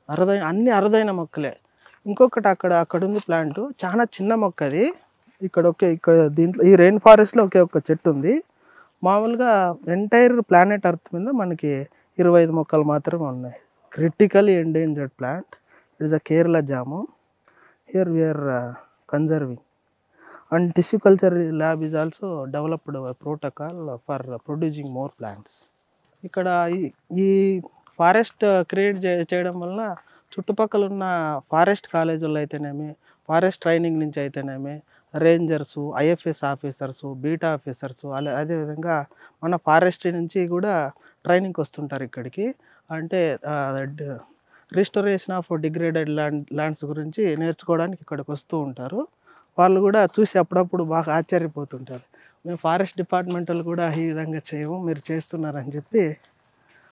అరుదైన అన్ని అరుదైన మొక్కలే ఇంకొకటి అక్కడ అక్కడ ఉంది ప్లాంట్ చాలా చిన్న మొక్క అది ఇక్కడ ఒకే ఇక్కడ దీంట్లో ఈ రెయిన్ ఫారెస్ట్లో ఒకే ఒక చెట్టు ఉంది మామూలుగా ఎంటైర్ ప్లానెట్ అర్త్ మీద మనకి ఇరవై ఐదు మొక్కలు మాత్రమే ఉన్నాయి critically endangered plant it is a Kerala జాము here we are conserving and tissue culture lab is also developed protocol for producing more plants ఇక్కడ ఈ- ఈ ఫారెస్ట్ క్రియేట్ చేయడం వలన చుట్టుపక్కల ఉన్న ఫారెస్ట్ కాలేజీల్లో అయితేనేమి ఫారెస్ట్ ట్రైనింగ్ నుంచి అయితేనేమి rangers IFS officers beat officers అలా అదేవిధంగా మన ఫారెస్ట్రీ నుంచి కూడా ట్రైనింగ్కి వస్తుంటారు ఇక్కడికి అంటే restoration of degraded land lands గురించి నేర్చుకోవడానికి ఇక్కడికి వస్తూ ఉంటారు వాళ్ళు కూడా చూసి అప్పుడప్పుడు బాగా ఆశ్చర్యపోతుంటారు మేము ఫారెస్ట్ డిపార్ట్మెంట్ వాళ్ళు కూడా ఈ విధంగా చేయము మీరు చేస్తున్నారని చెప్పి